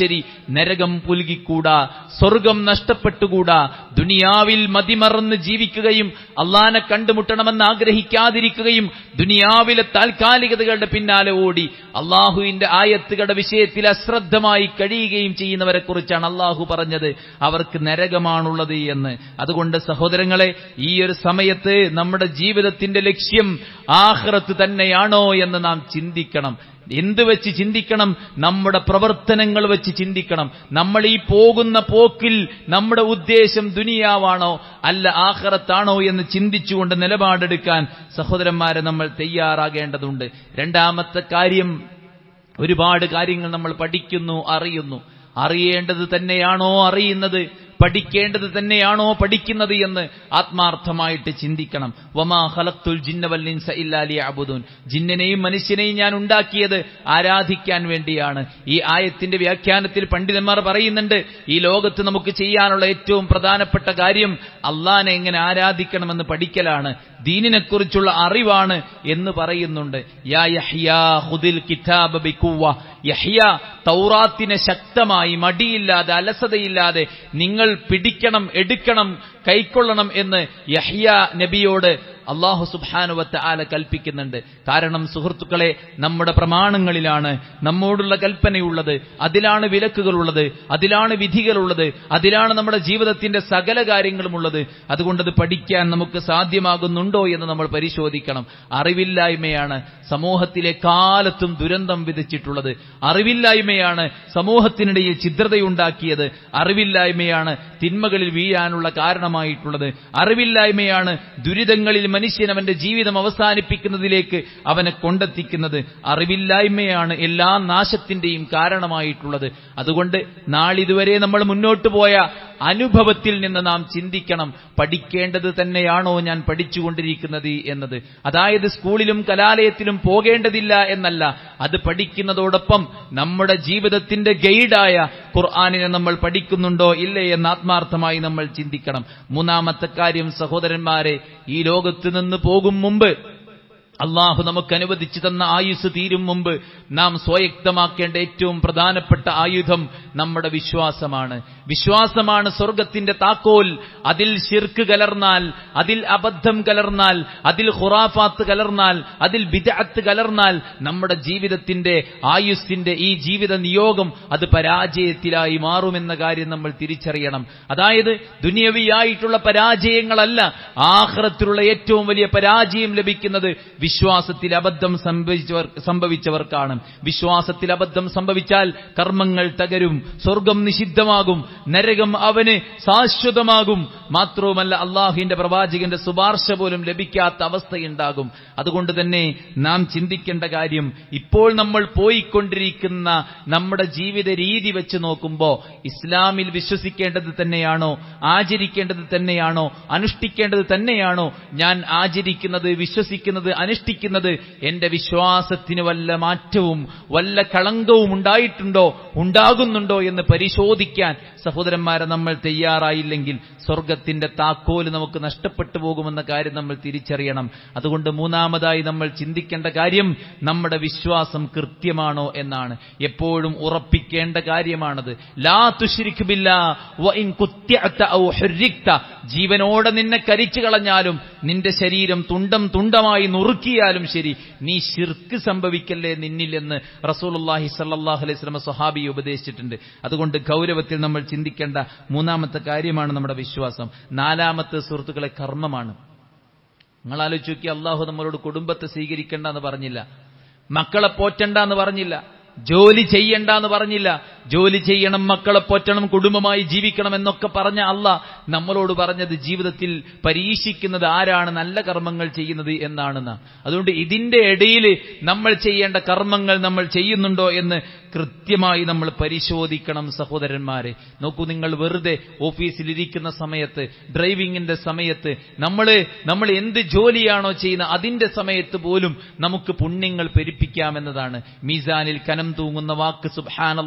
Speaker 1: ശരി നരകം പുൽകിക്കൂടാ സ്വർഗം നഷ്ടപ്പെട്ടുകൂടാ ദുനിയാവിൽ മതിമറന്ന് ജീവിക്കുകയും അള്ളാനെ കണ്ടുമുട്ടണമെന്ന് ആഗ്രഹിക്കാതിരിക്കുകയും ദുനിയാവിലെ താൽക്കാലികതകളുടെ പിന്നാലെ ഓടി അള്ളാഹുവിന്റെ ആയത്തുകളുടെ വിഷയത്തിൽ അശ്രദ്ധമായി കഴിയുകയും ചെയ്യുന്നവരെ കുറിച്ചാണ് അള്ളാഹു പറഞ്ഞത് അവർക്ക് നരകമാണുള്ളത് എന്ന് അതുകൊണ്ട് സഹോദരങ്ങളെ ഈ ഒരു സമയത്ത് നമ്മുടെ ജീവിതത്തിന്റെ ലക്ഷ്യം ആഹ്റത്ത് തന്നെയാണോ എന്ന് നാം ചിന്തിക്കണം എന്ത് വെച്ച് ചിന്തിക്കണം നമ്മുടെ പ്രവർത്തനങ്ങൾ വെച്ച് ചിന്തിക്കണം നമ്മൾ ഈ പോകുന്ന പോക്കിൽ നമ്മുടെ ഉദ്ദേശം ദുനിയാവാണോ അല്ല ആഹ്റത്താണോ എന്ന് ചിന്തിച്ചുകൊണ്ട് നിലപാടെടുക്കാൻ സഹോദരന്മാരെ നമ്മൾ തയ്യാറാകേണ്ടതുണ്ട് രണ്ടാമത്തെ കാര്യം ഒരുപാട് കാര്യങ്ങൾ നമ്മൾ പഠിക്കുന്നു അറിയുന്നു അറിയേണ്ടത് തന്നെയാണോ അറിയുന്നത് പഠിക്കേണ്ടത് തന്നെയാണോ പഠിക്കുന്നത് എന്ന് ആത്മാർത്ഥമായിട്ട് ചിന്തിക്കണം വമാ ഹലത്തുൽ ജിന്നവല്ലിൻസ ഇല്ലാലി അബുദൂൻ ജിന്നിനെയും മനുഷ്യനെയും ഞാൻ ഉണ്ടാക്കിയത് ആരാധിക്കാൻ വേണ്ടിയാണ് ഈ ആയത്തിന്റെ വ്യാഖ്യാനത്തിൽ പണ്ഡിതന്മാർ പറയുന്നുണ്ട് ഈ ലോകത്ത് നമുക്ക് ചെയ്യാനുള്ള ഏറ്റവും പ്രധാനപ്പെട്ട കാര്യം അള്ളാനെ എങ്ങനെ ആരാധിക്കണമെന്ന് പഠിക്കലാണ് ദീനിനെക്കുറിച്ചുള്ള അറിവാണ് എന്ന് പറയുന്നുണ്ട് യാ യഹ്യാ ഹുദിൽ കിതാബ ബിക്കുവ യഹ്യ തൗറാത്തിനെ ശക്തമായി മടിയില്ലാതെ അലസതയില്ലാതെ നിങ്ങൾ പിടിക്കണം എടുക്കണം കൈക്കൊള്ളണം എന്ന് യഹ്യ നബിയോട് അള്ളാഹു സുബാനുവത്ത് ആല കൽപ്പിക്കുന്നുണ്ട് കാരണം സുഹൃത്തുക്കളെ നമ്മുടെ പ്രമാണങ്ങളിലാണ് നമ്മോടുള്ള കൽപ്പനയുള്ളത് അതിലാണ് വിലക്കുകളുള്ളത് അതിലാണ് വിധികളുള്ളത് അതിലാണ് നമ്മുടെ ജീവിതത്തിന്റെ സകല കാര്യങ്ങളുമുള്ളത് അതുകൊണ്ടത് പഠിക്കാൻ നമുക്ക് സാധ്യമാകുന്നുണ്ടോ എന്ന് നമ്മൾ പരിശോധിക്കണം അറിവില്ലായ്മയാണ് സമൂഹത്തിലെ കാലത്തും ദുരന്തം വിധിച്ചിട്ടുള്ളത് അറിവില്ലായ്മയാണ് സമൂഹത്തിനിടയിൽ ഛിദ്രതയുണ്ടാക്കിയത് അറിവില്ലായ്മയാണ് തിന്മകളിൽ വീഴാനുള്ള കാരണമായിട്ടുള്ളത് അറിവില്ലായ്മയാണ് ദുരിതങ്ങളിൽ മനുഷ്യൻ അവന്റെ ജീവിതം അവസാനിപ്പിക്കുന്നതിലേക്ക് അവനെ കൊണ്ടെത്തിക്കുന്നത് അറിവില്ലായ്മയാണ് എല്ലാ നാശത്തിന്റെയും കാരണമായിട്ടുള്ളത് അതുകൊണ്ട് നാളിതുവരെ നമ്മൾ മുന്നോട്ട് പോയ അനുഭവത്തിൽ നിന്ന് നാം ചിന്തിക്കണം പഠിക്കേണ്ടത് തന്നെയാണോ ഞാൻ പഠിച്ചുകൊണ്ടിരിക്കുന്നത് എന്നത് അതായത് സ്കൂളിലും കലാലയത്തിലും പോകേണ്ടതില്ല എന്നല്ല അത് പഠിക്കുന്നതോടൊപ്പം നമ്മുടെ ജീവിതത്തിന്റെ ഗൈഡായ ഖുർആാനിനെ നമ്മൾ പഠിക്കുന്നുണ്ടോ ഇല്ലേ എന്ന് ആത്മാർത്ഥമായി നമ്മൾ ചിന്തിക്കണം മൂന്നാമത്തെ കാര്യം സഹോദരന്മാരെ ഈ ലോകത്ത് നിന്ന് പോകും മുമ്പ് അള്ളാഹു നമുക്ക് അനുവദിച്ചു തന്ന ആയുസ് തീരും മുമ്പ് നാം സ്വയക്തമാക്കേണ്ട ഏറ്റവും പ്രധാനപ്പെട്ട ആയുധം നമ്മുടെ വിശ്വാസമാണ് വിശ്വാസമാണ് സ്വർഗത്തിന്റെ താക്കോൽ അതിൽ ശിർക്ക് കലർന്നാൽ അതിൽ അബദ്ധം കലർന്നാൽ അതിൽ ഖുറാഫാത്ത് കലർന്നാൽ അതിൽ ബിദഅത്ത് കലർന്നാൽ നമ്മുടെ ജീവിതത്തിന്റെ ആയുസ്സിന്റെ ഈ ജീവിത നിയോഗം അത് പരാജയത്തിലായി മാറുമെന്ന കാര്യം നമ്മൾ തിരിച്ചറിയണം അതായത് ദുനിയവിയായിട്ടുള്ള പരാജയങ്ങളല്ല ആഹ്റത്തിലുള്ള ഏറ്റവും വലിയ പരാജയം ലഭിക്കുന്നത് വിശ്വാസത്തിൽ അബദ്ധം സംഭവിച്ചവർ സംഭവിച്ചവർക്കാണ് വിശ്വാസത്തിൽ അബദ്ധം സംഭവിച്ചാൽ കർമ്മങ്ങൾ തകരും സ്വർഗം നിഷിദ്ധമാകും നരകം അവന് ശാശ്വതമാകും മാത്രവുമല്ല അള്ളാഹുവിന്റെ പ്രവാചകന്റെ ശുപാർശ പോലും ലഭിക്കാത്ത അവസ്ഥയുണ്ടാകും അതുകൊണ്ട് തന്നെ നാം ചിന്തിക്കേണ്ട കാര്യം ഇപ്പോൾ നമ്മൾ പോയിക്കൊണ്ടിരിക്കുന്ന നമ്മുടെ ജീവിത രീതി വെച്ച് നോക്കുമ്പോൾ ഇസ്ലാമിൽ വിശ്വസിക്കേണ്ടത് തന്നെയാണോ ആചരിക്കേണ്ടത് തന്നെയാണോ അനുഷ്ഠിക്കേണ്ടത് തന്നെയാണോ ഞാൻ ആചരിക്കുന്നത് വിശ്വസിക്കുന്നത് അനുഷ്ഠിക്കുന്നത് എന്റെ വിശ്വാസത്തിന് വല്ല മാറ്റവും വല്ല കളങ്കവും ഉണ്ടായിട്ടുണ്ടോ ഉണ്ടാകുന്നുണ്ടോ എന്ന് പരിശോധിക്കാൻ സഹോദരന്മാരെ നമ്മൾ തയ്യാറായില്ലെങ്കിൽ സ്വർഗത്തിന്റെ താക്കോല് നമുക്ക് നഷ്ടപ്പെട്ടു പോകുമെന്ന കാര്യം നമ്മൾ തിരിച്ചറിയണം അതുകൊണ്ട് മൂന്നാമതായി നമ്മൾ ചിന്തിക്കേണ്ട കാര്യം നമ്മുടെ വിശ്വാസം കൃത്യമാണോ എന്നാണ് എപ്പോഴും ഉറപ്പിക്കേണ്ട കാര്യമാണത് ലാ തുശ്രിക് ബില്ലാ വ ഇൻ കുത്യഅത ഔ ഹുർരിക്ത ജീവനോടെ നിന്നെ കരിച്ചു കളഞ്ഞാലും നിന്റെ ശരീരം തുണ്ടം തുണ്ടമായി നുറുക്കിയാലും ശരി നീ ശിർക്ക് സംഭവിക്കല്ലേ നിന്നില്ലെന്ന് റസൂലുള്ളാഹി സല്ലല്ലാഹു അലൈഹി വസല്ലം സ്വഹാബി ഉപദേശിച്ചിട്ടുണ്ട് അതുകൊണ്ട് ഗൗരവത്തിൽ നമ്മൾ ചിന്തിക്കേണ്ട മൂന്നാമത്തെ കാര്യമാണ് നമ്മുടെ വിശ്വാസം നാലാമത്തെ സുഹൃത്തുക്കളെ കർമ്മമാണ് നിങ്ങൾ ആലോചിച്ച് നോക്കി അള്ളാഹു നമ്മളോട് കുടുംബത്തെ സ്വീകരിക്കേണ്ട എന്ന് പറഞ്ഞില്ല മക്കളെ പോറ്റണ്ട എന്ന് പറഞ്ഞില്ല ജോലി ചെയ്യണ്ട എന്ന് പറഞ്ഞില്ല ജോലി ചെയ്യണം മക്കളെ പോറ്റണം കുടുംബമായി ജീവിക്കണം എന്നൊക്കെ പറഞ്ഞ അല്ല നമ്മളോട് പറഞ്ഞത് ജീവിതത്തിൽ പരീക്ഷിക്കുന്നത് ആരാണ് നല്ല കർമ്മങ്ങൾ ചെയ്യുന്നത് എന്നാണെന്ന് അതുകൊണ്ട് ഇതിന്റെ ഇടയിൽ നമ്മൾ ചെയ്യേണ്ട കർമ്മങ്ങൾ നമ്മൾ ചെയ്യുന്നുണ്ടോ എന്ന് കൃത്യമായി നമ്മൾ പരിശോധിക്കണം സഹോദരന്മാരെ നോക്കൂ നിങ്ങൾ വെറുതെ ഓഫീസിലിരിക്കുന്ന സമയത്ത് ഡ്രൈവിംഗിന്റെ സമയത്ത് നമ്മൾ നമ്മൾ എന്ത് ജോലിയാണോ ചെയ്യുന്നത് അതിന്റെ സമയത്ത് പോലും നമുക്ക് പുണ്യങ്ങൾ പെരുപ്പിക്കാമെന്നതാണ് മീസാനിൽ കനം തൂങ്ങുന്ന വാക്ക് സുബ്ഹാനല്ലാഹി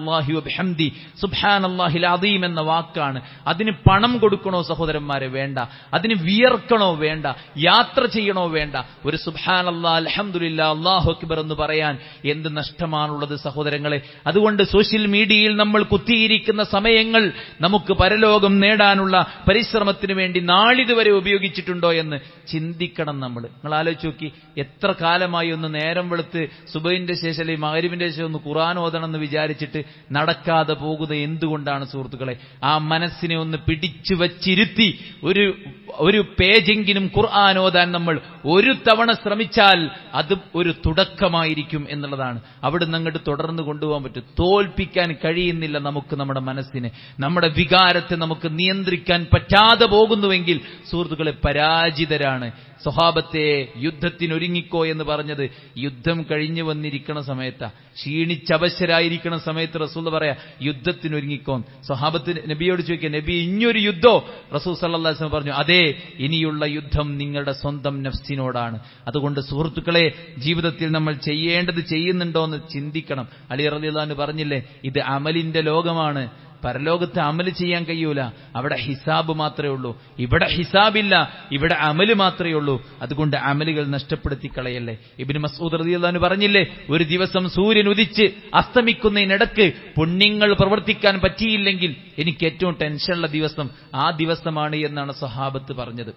Speaker 2: ബിഹംദി സുബ്ഹാനല്ലാഹിൽ അദീം എന്ന വാക്കാണ് അതിന് പണം കൊടുക്കണോ സഹോദരന്മാരെ വേണ്ട അതിന് വിയർക്കണോ വേണ്ട യാത്ര ചെയ്യണോ വേണ്ട ഒരു സുബ്ഹാനല്ലാ അൽഹംദുലില്ലാ അല്ലാഹു അക്ബർ എന്ന് പറയാൻ എന്ത് നഷ്ടമാണുള്ളത് സഹോദരങ്ങളെ അതുകൊണ്ട് സോഷ്യൽ മീഡിയയിൽ നമ്മൾ കുത്തിയിരിക്കുന്ന സമയങ്ങൾ നമുക്ക് പരലോകം നേടാനുള്ള പരിശ്രമത്തിന് വേണ്ടി നാളിതുവരെ ഉപയോഗിച്ചിട്ടുണ്ടോ എന്ന് ചിന്തിക്കണം നമ്മൾ നിങ്ങൾ ആലോചിച്ച് നോക്കി എത്ര കാലമായി ഒന്ന് നേരം വെളുത്ത് സുബൈന്റെ ശേഷം അല്ലെങ്കിൽ മകരിവിന്റെ ശേഷം ഒന്ന് ഖുറാൻ ഓതണം എന്ന് വിചാരിച്ചിട്ട് നടക്കാതെ പോകുന്നത് എന്തുകൊണ്ടാണ് സുഹൃത്തുക്കളെ ആ മനസ്സിനെ ഒന്ന് പിടിച്ചു വച്ചിരുത്തി ഒരു ഒരു പേജെങ്കിലും ഖുർആൻ ഓതാൻ നമ്മൾ ഒരു തവണ ശ്രമിച്ചാൽ അത് ഒരു തുടക്കമായിരിക്കും എന്നുള്ളതാണ് അവിടെ നിന്ന് അങ്ങോട്ട് തുടർന്ന് കൊണ്ടുപോകാൻ പറ്റും തോൽപ്പിക്കാൻ കഴിയുന്നില്ല നമുക്ക് നമ്മുടെ മനസ്സിനെ നമ്മുടെ വികാരത്തെ നമുക്ക് നിയന്ത്രിക്കാൻ പറ്റാതെ പോകുന്നുവെങ്കിൽ സുഹൃത്തുക്കളെ പരാജിതരാണ് സ്വഭാവത്തെ യുദ്ധത്തിനൊരുങ്ങിക്കോ എന്ന് പറഞ്ഞത് യുദ്ധം കഴിഞ്ഞു വന്നിരിക്കണ സമയത്താ ക്ഷീണിച്ചവശരായിരിക്കണ സമയത്ത് റസൂൽ പറയാ യുദ്ധത്തിനൊരുങ്ങിക്കോ സ്വഹാബത്ത് നബിയോട് ചോദിക്കുക നബി ഇനിയൊരു യുദ്ധോ റസൂൽ സല്ലാസ്ലം പറഞ്ഞു അതെ ഇനിയുള്ള യുദ്ധം നിങ്ങളുടെ സ്വന്തം നഫ്സിനോടാണ് അതുകൊണ്ട് സുഹൃത്തുക്കളെ ജീവിതത്തിൽ നമ്മൾ ചെയ്യേണ്ടത് ചെയ്യുന്നുണ്ടോ എന്ന് ചിന്തിക്കണം അലി റലിദാന് പറഞ്ഞില്ലേ ഇത് അമലിന്റെ ലോകമാണ് പരലോകത്ത് അമല് ചെയ്യാൻ കഴിയൂല അവിടെ ഹിസാബ് മാത്രമേ ഉള്ളൂ ഇവിടെ ഹിസാബില്ല ഇവിടെ അമല് മാത്രമേ ഉള്ളൂ അതുകൊണ്ട് അമലുകൾ നഷ്ടപ്പെടുത്തി കളയല്ലേ ഇബിന് മസൂദ് റളിയല്ലാഹു പറഞ്ഞില്ലേ ഒരു ദിവസം സൂര്യൻ ഉദിച്ച് അസ്തമിക്കുന്നതിനിടക്ക് പുണ്യങ്ങൾ പ്രവർത്തിക്കാൻ പറ്റിയില്ലെങ്കിൽ എനിക്ക് ഏറ്റവും ടെൻഷനുള്ള ദിവസം ആ ദിവസമാണ് എന്നാണ് സഹാബത്ത് പറഞ്ഞത്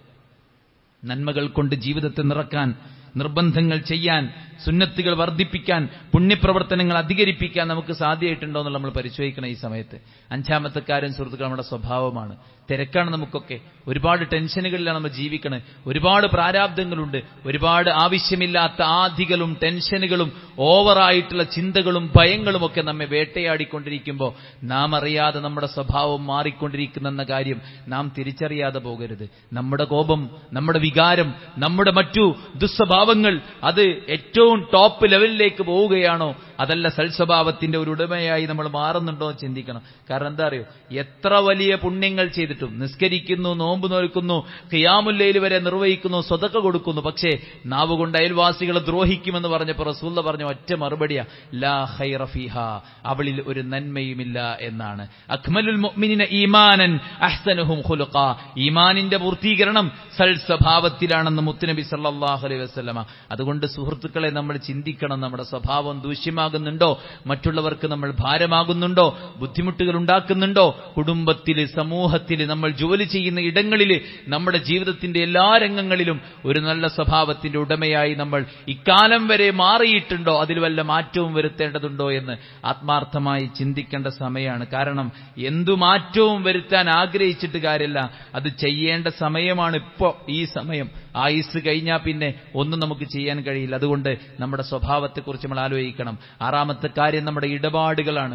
Speaker 2: നന്മകൾ കൊണ്ട് ജീവിതത്തെ നിറക്കാൻ നിർബന്ധങ്ങൾ ചെയ്യാൻ സുന്നത്തുകൾ വർദ്ധിപ്പിക്കാൻ പുണ്യപ്രവർത്തനങ്ങൾ അധികരിപ്പിക്കാൻ നമുക്ക് സാധ്യമായിട്ടുണ്ടോ എന്നുള്ള നമ്മൾ പരിശോധിക്കണം ഈ സമയത്ത് അഞ്ചാമത്തെ കാര്യം സുഹൃത്തുക്കൾ നമ്മുടെ സ്വഭാവമാണ് തിരക്കാണ് നമുക്കൊക്കെ ഒരുപാട് ടെൻഷനുകളിലാണ് നമ്മൾ ജീവിക്കണത് ഒരുപാട് പ്രാരാബ്ദങ്ങളുണ്ട് ഒരുപാട് ആവശ്യമില്ലാത്ത ആധികളും ടെൻഷനുകളും ഓവറായിട്ടുള്ള ചിന്തകളും ഭയങ്ങളും ഒക്കെ നമ്മെ വേട്ടയാടിക്കൊണ്ടിരിക്കുമ്പോൾ നാം അറിയാതെ നമ്മുടെ സ്വഭാവം മാറിക്കൊണ്ടിരിക്കുന്നെന്ന കാര്യം നാം തിരിച്ചറിയാതെ പോകരുത് നമ്മുടെ കോപം നമ്മുടെ വികാരം നമ്മുടെ മറ്റു ദുസ്വഭാവങ്ങൾ അത് ഏറ്റവും ടോപ്പ് ലെവലിലേക്ക് പോവുകയാണോ അതല്ല സൽസ്വഭാവത്തിന്റെ ഒരു ഉടമയായി നമ്മൾ മാറുന്നുണ്ടോ എന്ന് ചിന്തിക്കണം കാരണം എന്താ അറിയോ എത്ര വലിയ പുണ്യങ്ങൾ ചെയ്തിട്ടും നിസ്കരിക്കുന്നു നോമ്പ് നോൽക്കുന്നു ഖിയാമുല്ലയിൽ വരെ നിർവഹിക്കുന്നു സ്വതക്ക കൊടുക്കുന്നു പക്ഷേ നാവ് കൊണ്ട് അയൽവാസികളെ ദ്രോഹിക്കുമെന്ന് പറഞ്ഞപ്പോൾ റസൂല്ല പറഞ്ഞ ഒറ്റ മറുപടിയാ ലാ ഖൈറ ഫീഹ അവളിൽ ഒരു നന്മയുമില്ല എന്നാണ് അക്മലുൽ മുഅ്മിനിന ഈമാനൻ അഹ്സനുഹും ഖുലുഖ ഈമാനിന്റെ പൂർത്തീകരണം സൽസ്വഭാവത്തിലാണെന്ന് മുത്തുനബി സല്ലല്ലാഹു അലൈഹി വസല്ലമ അതുകൊണ്ട് സുഹൃത്തുക്കളെ നമ്മൾ ചിന്തിക്കണം നമ്മുടെ സ്വഭാവം ദൂഷ്യമാകുന്നുണ്ടോ മറ്റുള്ളവർക്ക് നമ്മൾ ഭാരമാകുന്നുണ്ടോ ബുദ്ധിമുട്ടുകൾ ഉണ്ടാക്കുന്നുണ്ടോ കുടുംബത്തിൽ സമൂഹത്തിൽ നമ്മൾ ജോലി ചെയ്യുന്ന ഇടങ്ങളിൽ നമ്മുടെ ജീവിതത്തിന്റെ എല്ലാ രംഗങ്ങളിലും ഒരു നല്ല സ്വഭാവത്തിന്റെ ഉടമയായി നമ്മൾ ഇക്കാലം വരെ മാറിയിട്ടുണ്ടോ അതിൽ വല്ല മാറ്റവും വരുത്തേണ്ടതുണ്ടോ എന്ന് ആത്മാർത്ഥമായി ചിന്തിക്കേണ്ട സമയമാണ് കാരണം എന്തു മാറ്റവും വരുത്താൻ ആഗ്രഹിച്ചിട്ട് കാര്യമില്ല അത് ചെയ്യേണ്ട സമയമാണ് ഇപ്പോ ഈ സമയം ആയുസ് കഴിഞ്ഞാൽ പിന്നെ ഒന്നും നമുക്ക് ചെയ്യാൻ കഴിയില്ല അതുകൊണ്ട് നമ്മുടെ സ്വഭാവത്തെക്കുറിച്ച് നമ്മൾ ആലോചിക്കണം ആറാമത്തെ കാര്യം നമ്മുടെ ഇടപാടുകളാണ്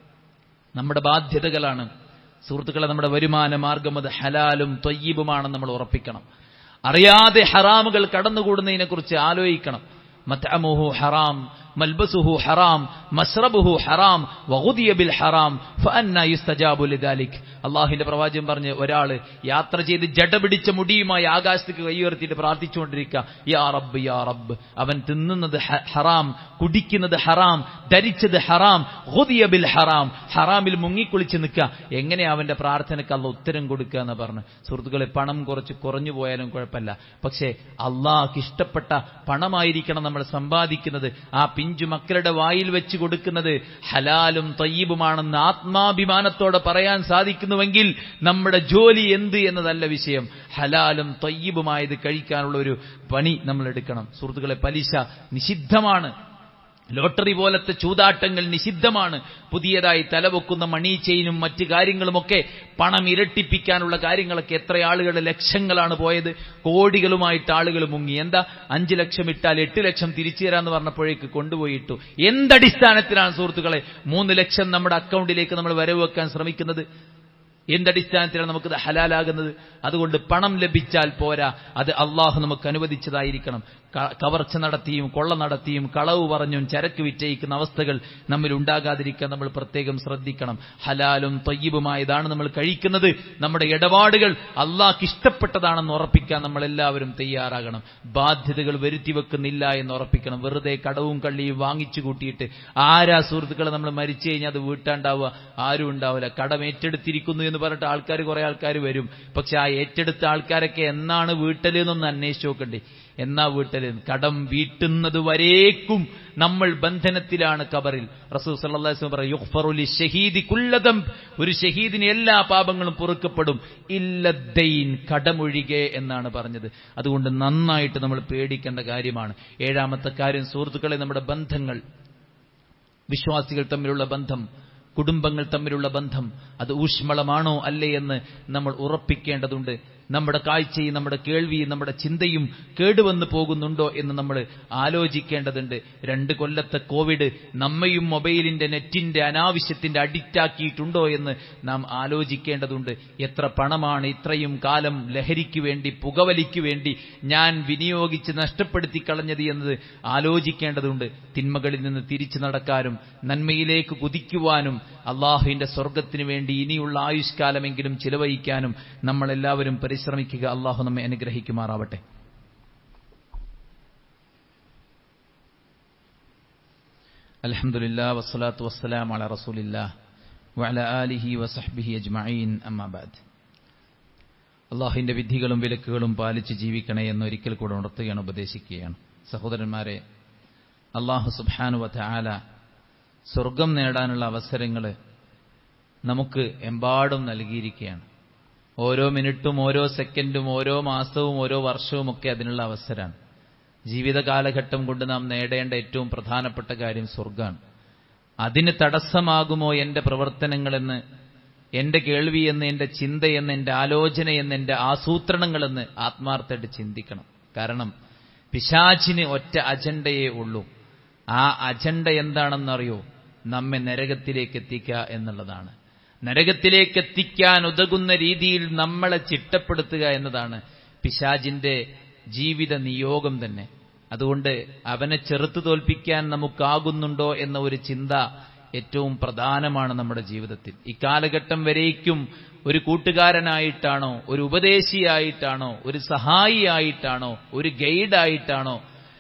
Speaker 2: നമ്മുടെ ബാധ്യതകളാണ് സുഹൃത്തുക്കളെ നമ്മുടെ വരുമാന മാർഗം അത് ഹലാലും തൊയ്യബുമാണെന്ന് നമ്മൾ ഉറപ്പിക്കണം അറിയാതെ ഹറാമുകൾ കടന്നുകൂടുന്നതിനെക്കുറിച്ച് ആലോചിക്കണം മത്അമുഹു ഹറാം മൽബസുഹു ഹറാം മസ്റബുഹു ഹറാം വഹുദിയ ബിൽ ഹറാം ഫഅന്ന യുസ്തജാബു ലിദാലിക് അള്ളാഹുവിന്റെ പ്രവാചകൻ പറഞ്ഞ് ഒരാള് യാത്ര ചെയ്ത് ജട പിടിച്ച മുടിയുമായി ആകാശത്തേക്ക് കൈയുയർത്തിയിട്ട് പ്രാർത്ഥിച്ചുകൊണ്ടിരിക്കുക യാ റബ്ബ് യാ റബ്ബ് അവൻ തിന്നുന്നത് ഹ- ഹറാം കുടിക്കുന്നത് ഹറാം ധരിച്ചത് ഹറാം ഹുദിയ ബിൽ ഹറാം ഹറാമിൽ മുങ്ങിക്കുളിച്ച് നിൽക്കുക എങ്ങനെ അവന്റെ പ്രാർത്ഥനയ്ക്ക് അല്ല ഉത്തരം കൊടുക്കുക എന്ന് പറഞ്ഞു സുഹൃത്തുക്കളെ പണം കുറച്ച് കുറഞ്ഞു പോയാലും കുഴപ്പമില്ല പക്ഷേ അള്ളാഹ്ക്ക് ഇഷ്ടപ്പെട്ട പണമായിരിക്കണം നമ്മൾ സമ്പാദിക്കുന്നത് ആ പിഞ്ചു മക്കളുടെ വായിൽ വെച്ച് കൊടുക്കുന്നത് ഹലാലും തയ്യബുമാണെന്ന് ആത്മാഭിമാനത്തോടെ പറയാൻ സാധിക്കുന്നുവെങ്കിൽ നമ്മുടെ ജോലി എന്ത് എന്നതല്ല വിഷയം ഹലാലും തയ്യബുമായത് കഴിക്കാനുള്ള ഒരു പണി നമ്മൾ എടുക്കണം സുഹൃത്തുക്കളെ പലിശ നിഷിദ്ധമാണ് ലോട്ടറി പോലത്തെ ചൂതാട്ടങ്ങൾ നിഷിദ്ധമാണ് പുതിയതായി തലവെക്കുന്ന മണി ചെയിനും മറ്റു കാര്യങ്ങളുമൊക്കെ പണം ഇരട്ടിപ്പിക്കാനുള്ള കാര്യങ്ങളൊക്കെ എത്ര ആളുകളുടെ ലക്ഷങ്ങളാണ് പോയത് കോടികളുമായിട്ട് ആളുകൾ മുങ്ങി എന്താ അഞ്ചു ലക്ഷം ഇട്ടാൽ എട്ട് ലക്ഷം തിരിച്ചു തരാന്ന് പറഞ്ഞപ്പോഴേക്ക് കൊണ്ടുപോയി ഇട്ടു എന്തടിസ്ഥാനത്തിലാണ് സുഹൃത്തുക്കളെ മൂന്ന് ലക്ഷം നമ്മുടെ അക്കൗണ്ടിലേക്ക് നമ്മൾ വരവ് വെക്കാൻ ശ്രമിക്കുന്നത് എന്തടിസ്ഥാനത്തിലാണ് നമുക്കത് ഹലാലാകുന്നത് അതുകൊണ്ട് പണം ലഭിച്ചാൽ പോരാ അത് അള്ളാഹു നമുക്ക് അനുവദിച്ചതായിരിക്കണം ക- കവർച്ച നടത്തിയും കൊള്ള നടത്തിയും കളവ് പറഞ്ഞും ചരക്ക് വിറ്റയിക്കുന്ന അവസ്ഥകൾ നമ്മിൽ ഉണ്ടാകാതിരിക്കാൻ നമ്മൾ പ്രത്യേകം ശ്രദ്ധിക്കണം ഹലാലും തൊയ്യബുമായതാണ് നമ്മൾ കഴിക്കുന്നത് നമ്മുടെ ഇടപാടുകൾ അള്ളാഹ്ക്ക് ഇഷ്ടപ്പെട്ടതാണെന്ന് ഉറപ്പിക്കാൻ നമ്മൾ എല്ലാവരും തയ്യാറാകണം ബാധ്യതകൾ വരുത്തി വെക്കുന്നില്ല എന്ന് ഉറപ്പിക്കണം വെറുതെ കടവും കള്ളിയും വാങ്ങിച്ചു കൂട്ടിയിട്ട് ആരാ സുഹൃത്തുക്കളെ നമ്മൾ മരിച്ചു കഴിഞ്ഞാൽ അത് വീട്ടാണ്ടാവുക ആരും ഉണ്ടാവില്ല കടം ഏറ്റെടുത്തിരിക്കുന്നു എന്ന് പറഞ്ഞിട്ട് ആൾക്കാർ കുറെ ആൾക്കാർ വരും പക്ഷെ ആ ഏറ്റെടുത്ത ആൾക്കാരൊക്കെ എന്നാണ് വീട്ടലെന്നൊന്ന് അന്വേഷിച്ച് നോക്കണ്ടേ എന്നാ വീട്ടല് കടം വീട്ടുന്നത് വരേക്കും നമ്മൾ ബന്ധനത്തിലാണ് കബറിൽ റസൂൽ സല്ലല്ലാഹു അലൈഹി വസല്ലം പറയും യുഗ്ഫറു ലിശ്ശഹീദി കുല്ലദം ഒരു ഷഹീദിന് എല്ലാ പാപങ്ങളും പൊറുക്കപ്പെടും ഇല്ലദ്ദൈൻ കടമൊഴികെ എന്നാണ് പറഞ്ഞത് അതുകൊണ്ട് നന്നായിട്ട് നമ്മൾ പേടിക്കേണ്ട കാര്യമാണ് ഏഴാമത്തെ കാര്യം സുഹൃത്തുക്കളെ നമ്മുടെ ബന്ധങ്ങൾ വിശ്വാസികൾ തമ്മിലുള്ള ബന്ധം കുടുംബങ്ങൾ തമ്മിലുള്ള ബന്ധം അത് ഊഷ്മളമാണോ അല്ലേ എന്ന് നമ്മൾ ഉറപ്പിക്കേണ്ടതുണ്ട് നമ്മുടെ കാഴ്ചയും നമ്മുടെ കേൾവിയും നമ്മുടെ ചിന്തയും കേടുവന്നു പോകുന്നുണ്ടോ എന്ന് നമ്മൾ ആലോചിക്കേണ്ടതുണ്ട് രണ്ട് കൊല്ലത്തെ കോവിഡ് നമ്മയും മൊബൈലിന്റെ നെറ്റിന്റെ അനാവശ്യത്തിന്റെ അഡിക്റ്റാക്കിയിട്ടുണ്ടോ എന്ന് നാം ആലോചിക്കേണ്ടതുണ്ട് എത്ര പണമാണ് ഇത്രയും കാലം ലഹരിക്ക് വേണ്ടി പുകവലിക്ക് വേണ്ടി ഞാൻ വിനിയോഗിച്ച് നഷ്ടപ്പെടുത്തി കളഞ്ഞത് എന്നത് ആലോചിക്കേണ്ടതുണ്ട് തിന്മകളിൽ നിന്ന് തിരിച്ചു നടക്കാനും നന്മയിലേക്ക് കുതിക്കുവാനും അള്ളാഹുവിന്റെ സ്വർഗത്തിനു വേണ്ടി ഇനിയുള്ള ആയുഷ്കാലമെങ്കിലും ചിലവഴിക്കാനും നമ്മളെല്ലാവരും പരിശ്രമിക്കുക അള്ളാഹു നമ്മെ അനുഗ്രഹിക്കുമാറാവട്ടെ അലഹമുല്ലാ വസ്സലാത്തു വസ്സലാം അല റസൂലില്ലാ വഅല ആലിഹി വസഹ്ബിഹി അജ്മഈൻ അമ്മാ ബഅദ് അള്ളാഹുവിന്റെ വിധികളും വിലക്കുകളും പാലിച്ച് ജീവിക്കണേ എന്ന് ഒരിക്കൽ കൂടെ ഉണർത്തുകയാണ് ഉപദേശിക്കുകയാണ് സഹോദരന്മാരെ അള്ളാഹു സുബ്ഹാനു വതആല സ്വർഗം നേടാനുള്ള അവസരങ്ങൾ നമുക്ക് എമ്പാടും നൽകിയിരിക്കുകയാണ് ഓരോ മിനിറ്റും ഓരോ സെക്കൻഡും ഓരോ മാസവും ഓരോ വർഷവും ഒക്കെ അതിനുള്ള അവസരമാണ് ജീവിത കാലഘട്ടം കൊണ്ട് നാം നേടേണ്ട ഏറ്റവും പ്രധാനപ്പെട്ട കാര്യം സ്വർഗമാണ് അതിന് തടസ്സമാകുമോ എന്റെ പ്രവർത്തനങ്ങളെന്ന് എന്റെ കേൾവിയെന്ന് എന്റെ ചിന്തയെന്ന് എന്റെ ആലോചനയെന്ന് എന്റെ ആസൂത്രണങ്ങളെന്ന് ആത്മാർത്ഥമായിട്ട് ചിന്തിക്കണം കാരണം പിശാചിന് ഒറ്റ അജണ്ടയേ ഉള്ളൂ ആ അജണ്ട എന്താണെന്നറിയോ നമ്മെ നരകത്തിലേക്ക് എത്തിക്കുക എന്നുള്ളതാണ് നരകത്തിലേക്ക് എത്തിക്കാൻ ഉതകുന്ന രീതിയിൽ നമ്മളെ ചിട്ടപ്പെടുത്തുക എന്നതാണ് പിശാജിന്റെ ജീവിത നിയോഗം തന്നെ അതുകൊണ്ട് അവനെ ചെറുത്തു തോൽപ്പിക്കാൻ നമുക്കാകുന്നുണ്ടോ എന്ന ഒരു ചിന്ത ഏറ്റവും പ്രധാനമാണ് നമ്മുടെ ജീവിതത്തിൽ ഇക്കാലഘട്ടം വരേക്കും ഒരു കൂട്ടുകാരനായിട്ടാണോ ഒരു ഉപദേശിയായിട്ടാണോ ഒരു സഹായിയായിട്ടാണോ ഒരു ഗൈഡായിട്ടാണോ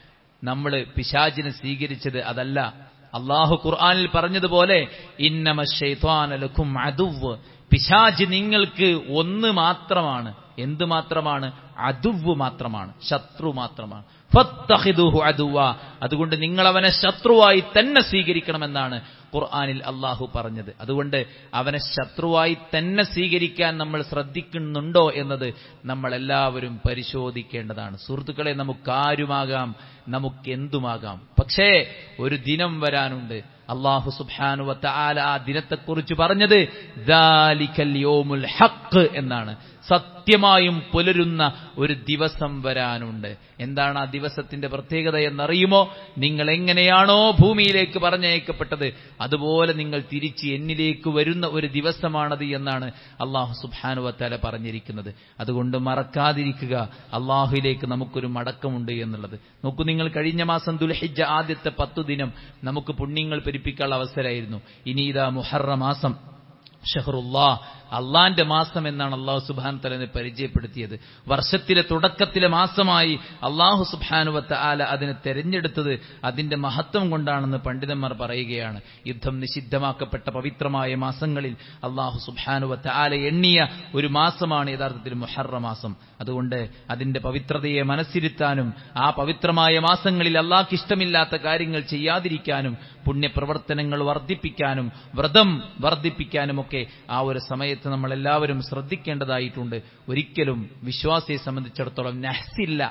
Speaker 2: നമ്മൾ പിശാചിനെ സ്വീകരിച്ചത് അതല്ല അള്ളാഹു ഖുർആനിൽ പറഞ്ഞതുപോലെ ഇന്നമശൈത്വാനലക്കും അതുവ് പിശാജ് നിങ്ങൾക്ക് ഒന്ന് മാത്രമാണ് എന്ത് മാത്രമാണ് അതുവ് മാത്രമാണ് ശത്രു മാത്രമാണ് ഫത്തഹിദുഹു അദുവ അതുകൊണ്ട് നിങ്ങൾ അവനെ ശത്രുവായി തന്നെ സ്വീകരിക്കണമെന്നാണ് ഖുർആനിൽ അള്ളാഹു പറഞ്ഞത് അതുകൊണ്ട് അവനെ ശത്രുവായി തന്നെ സ്വീകരിക്കാൻ നമ്മൾ ശ്രദ്ധിക്കുന്നുണ്ടോ എന്നത് നമ്മളെല്ലാവരും പരിശോധിക്കേണ്ടതാണ് സുഹൃത്തുക്കളെ നമുക്കാരുമാകാം നമുക്കെന്തുമാകാം പക്ഷേ ഒരു ദിനം വരാനുണ്ട് അള്ളാഹു സുബാനുവത്ത ആല ആ ദിനത്തെക്കുറിച്ച് പറഞ്ഞത് ദാലിക്കൽ യോമുൽ ഹക്ക് എന്നാണ് സത്യമായും പുലരുന്ന ഒരു ദിവസം വരാനുണ്ട് എന്താണ് ആ ദിവസത്തിന്റെ പ്രത്യേകത എന്നറിയുമോ നിങ്ങൾ എങ്ങനെയാണോ ഭൂമിയിലേക്ക് പറഞ്ഞയക്കപ്പെട്ടത് അതുപോലെ നിങ്ങൾ തിരിച്ച് എന്നിലേക്ക് വരുന്ന ഒരു ദിവസമാണത് എന്നാണ് അള്ളാഹു സുബാനുവത്താല പറഞ്ഞിരിക്കുന്നത് അതുകൊണ്ട് മറക്കാതിരിക്കുക അള്ളാഹുയിലേക്ക് നമുക്കൊരു മടക്കമുണ്ട് എന്നുള്ളത് നോക്കൂ നിങ്ങൾ കഴിഞ്ഞ മാസം ദുൽഹിജ ആദ്യത്തെ പത്തു ദിനം നമുക്ക് പുണ്യങ്ങൾ പെരുപ്പിക്കാനുള്ള അവസരമായിരുന്നു ഇനി ഇതാ മുഹറ മാസം ഷഹറുല്ലാ അള്ളാന്റെ മാസം എന്നാണ് അള്ളാഹു സുബാൻ തലനെ പരിചയപ്പെടുത്തിയത് വർഷത്തിലെ തുടക്കത്തിലെ മാസമായി അള്ളാഹു സുബാനുവത്ത ആല അതിനെ തെരഞ്ഞെടുത്തത് അതിന്റെ മഹത്വം കൊണ്ടാണെന്ന് പണ്ഡിതന്മാർ പറയുകയാണ് യുദ്ധം നിഷിദ്ധമാക്കപ്പെട്ട പവിത്രമായ മാസങ്ങളിൽ അള്ളാഹു സുബാനുവത്ത ആല എണ്ണിയ ഒരു മാസമാണ് യഥാർത്ഥത്തിൽ മുഹറ മാസം അതുകൊണ്ട് അതിന്റെ പവിത്രതയെ മനസ്സിരുത്താനും ആ പവിത്രമായ മാസങ്ങളിൽ അള്ളാഹ്ക്ക് ഇഷ്ടമില്ലാത്ത കാര്യങ്ങൾ ചെയ്യാതിരിക്കാനും പുണ്യപ്രവർത്തനങ്ങൾ വർദ്ധിപ്പിക്കാനും വ്രതം വർദ്ധിപ്പിക്കാനുമൊക്കെ ആ ഒരു സമയത്ത് നമ്മളെല്ലാവരും ശ്രദ്ധിക്കേണ്ടതായിട്ടുണ്ട് ഒരിക്കലും വിശ്വാസിയെ സംബന്ധിച്ചിടത്തോളം നഹ്സില്ല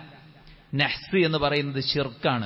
Speaker 2: നഹ്സ് എന്ന് പറയുന്നത് ഷിർക്കാണ്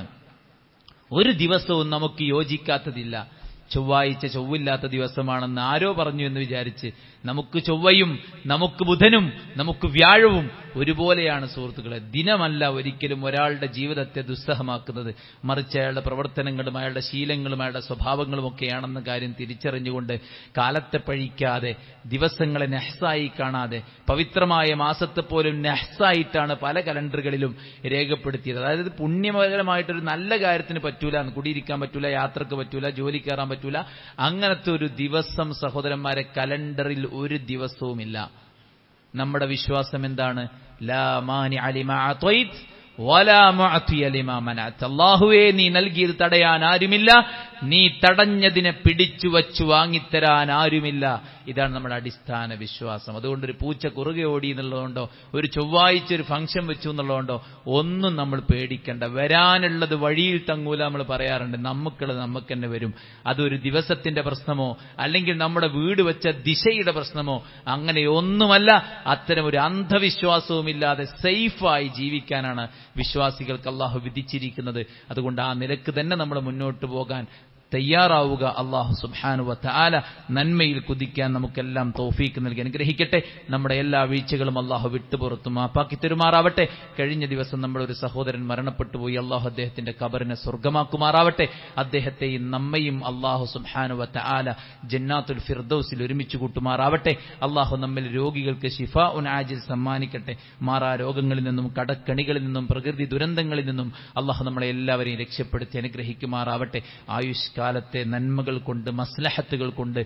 Speaker 2: ഒരു ദിവസവും നമുക്ക് യോജിക്കാത്തതില്ല ചൊവ്വാഴ്ച ചൊവ്വില്ലാത്ത ദിവസമാണെന്ന് ആരോ പറഞ്ഞു എന്ന് വിചാരിച്ച് നമുക്ക് ചൊവ്വയും നമുക്ക് ബുധനും നമുക്ക് വ്യാഴവും ഒരുപോലെയാണ് സുഹൃത്തുക്കളെ ദിനമല്ല ഒരിക്കലും ഒരാളുടെ ജീവിതത്തെ ദുസ്സഹമാക്കുന്നത് മറിച്ച് അയാളുടെ പ്രവർത്തനങ്ങളും അയാളുടെ ശീലങ്ങളും അയാളുടെ സ്വഭാവങ്ങളും ഒക്കെയാണെന്ന കാര്യം തിരിച്ചറിഞ്ഞുകൊണ്ട് കാലത്തെ പഴിക്കാതെ ദിവസങ്ങളെ നെഹ്സായി കാണാതെ പവിത്രമായ മാസത്തെ പോലും നെഹ്സായിട്ടാണ് പല കലണ്ടറുകളിലും രേഖപ്പെടുത്തിയത് അതായത് പുണ്യകരമായിട്ടൊരു നല്ല കാര്യത്തിന് പറ്റൂല കുടിയിരിക്കാൻ പറ്റൂല യാത്രക്ക് പറ്റൂല ജോലി കയറാൻ പറ്റൂല അങ്ങനത്തെ ഒരു ദിവസം സഹോദരന്മാരെ കലണ്ടറിൽ ഒരു ദിവസവുമില്ല നമ്മുടെ വിശ്വാസം എന്താണ് ലാ മാനി അലിമ അത്വൈത് വലാ മുഅത്തിയ ലിമാ മനഅത്ത്. അല്ലാഹുവേ നീ നൽകിയത് തടയാൻ ആരുമില്ല നീ തടഞ്ഞതിനെ പിടിച്ചു വച്ചു വാങ്ങിത്തരാൻ ആരുമില്ല ഇതാണ് നമ്മുടെ അടിസ്ഥാന വിശ്വാസം അതുകൊണ്ട് ഒരു പൂച്ച കുറുകെ ഓടി എന്നുള്ളതുകൊണ്ടോ ഒരു ചൊവ്വാഴ്ച ഒരു ഫംഗ്ഷൻ വെച്ചു എന്നുള്ളതുകൊണ്ടോ ഒന്നും നമ്മൾ പേടിക്കണ്ട വരാനുള്ളത് വഴിയിൽ തങ്ങൂല നമ്മൾ പറയാറുണ്ട് നമുക്കുള്ളത് നമുക്ക് തന്നെ വരും അതൊരു ദിവസത്തിന്റെ പ്രശ്നമോ അല്ലെങ്കിൽ നമ്മുടെ വീട് വെച്ച ദിശയുടെ പ്രശ്നമോ അങ്ങനെ ഒന്നുമല്ല അത്തരം ഒരു അന്ധവിശ്വാസവുമില്ലാതെ സേഫായി ജീവിക്കാനാണ് വിശ്വാസികൾക്ക് അള്ളാഹു വിധിച്ചിരിക്കുന്നത് അതുകൊണ്ട് ആ നിലക്ക് തന്നെ നമ്മൾ മുന്നോട്ട് പോകാൻ തയ്യാറാവുക അള്ളാഹു സുബാനുവ താല നന്മയിൽ കുതിക്കാൻ നമുക്കെല്ലാം തോഫീക്ക് നൽകി അനുഗ്രഹിക്കട്ടെ നമ്മുടെ എല്ലാ വീഴ്ചകളും അള്ളാഹു വിട്ടുപുറത്തു മാപ്പാക്കി തെരുമാറാവട്ടെ കഴിഞ്ഞ ദിവസം നമ്മുടെ ഒരു സഹോദരൻ മരണപ്പെട്ടു പോയി അള്ളാഹു അദ്ദേഹത്തിന്റെ കബറിനെ സ്വർഗമാക്കുമാറാവട്ടെ അദ്ദേഹത്തെയും നമ്മയും അള്ളാഹു സുബാനുവ താല ജന്നാത്തുൽ ഫിർദൌസിൽ ഒരുമിച്ച് കൂട്ടുമാറാവട്ടെ അള്ളാഹു നമ്മിൽ രോഗികൾക്ക് ഷിഫ ഉൻ ആജിൽ സമ്മാനിക്കട്ടെ മാറാ രോഗങ്ങളിൽ നിന്നും കടക്കണികളിൽ നിന്നും പ്രകൃതി ദുരന്തങ്ങളിൽ നിന്നും അള്ളാഹു നമ്മളെ എല്ലാവരെയും രക്ഷപ്പെടുത്തി അനുഗ്രഹിക്കുമാറാവട്ടെ ആയുഷ് കാലത്തെ നന്മകൾ കൊണ്ട് മസ്ലഹത്തുകൾ കൊണ്ട്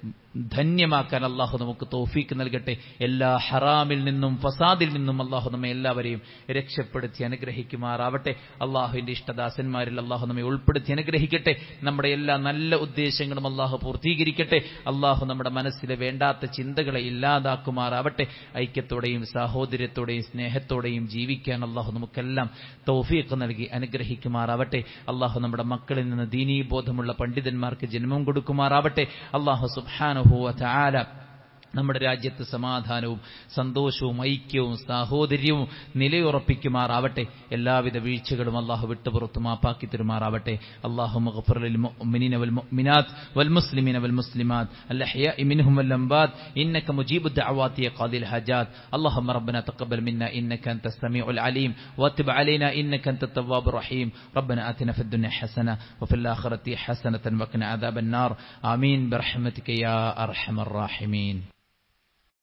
Speaker 2: ധന്യമാക്കാൻ അള്ളാഹു നമുക്ക് തോഫീക്ക് നൽകട്ടെ എല്ലാ ഹറാമിൽ നിന്നും ഫസാദിൽ നിന്നും അള്ളാഹു നമ്മെ എല്ലാവരെയും രക്ഷപ്പെടുത്തി അനുഗ്രഹിക്കുമാറാവട്ടെ അള്ളാഹുവിന്റെ ഇഷ്ടദാസന്മാരിൽ അള്ളാഹു നമ്മെ ഉൾപ്പെടുത്തി അനുഗ്രഹിക്കട്ടെ നമ്മുടെ എല്ലാ നല്ല ഉദ്ദേശങ്ങളും അള്ളാഹു പൂർത്തീകരിക്കട്ടെ അള്ളാഹു നമ്മുടെ മനസ്സിലെ വേണ്ടാത്ത ചിന്തകളെ ഇല്ലാതാക്കുമാറാവട്ടെ ഐക്യത്തോടെയും സാഹോദര്യത്തോടെയും സ്നേഹത്തോടെയും ജീവിക്കാൻ അള്ളാഹു നമുക്കെല്ലാം തൗഫീഖ് നൽകി അനുഗ്രഹിക്കുമാറാവട്ടെ അള്ളാഹു നമ്മുടെ മക്കളിൽ നിന്ന് ദീനീബോധമുള്ള പണ്ഡിതന്മാർക്ക് ജന്മം കൊടുക്കുമാറാവട്ടെ അള്ളാഹു സുബ്ഹാനഹു വതആല നമ്മുടെ രാജ്യത്ത് സമാധാനവും സന്തോഷവും ഐക്യവും സാഹോദര്യവും നിലയുറപ്പിക്കുമാറാവട്ടെ എല്ലാവിധ വീഴ്ചകളും അള്ളാഹു വിട്ടുപുറത്തു മാപ്പാക്കി തരുമാറാവട്ടെ അള്ളാഹു المؤمنين والمؤمنات والمسلمين والمسلمات الأحياء منهم والأنبات إنك مجيب الدعوات يا قاضي الحاجات اللهم ربنا تقبل منا إنك أنت السميع العليم واتب علينا إنك أنت التواب الرحيم ربنا آتنا في الدنيا حسنة وفي الآخرة حسنة وقنا عذاب النار آمين برحمتك يا أرحم الراحمين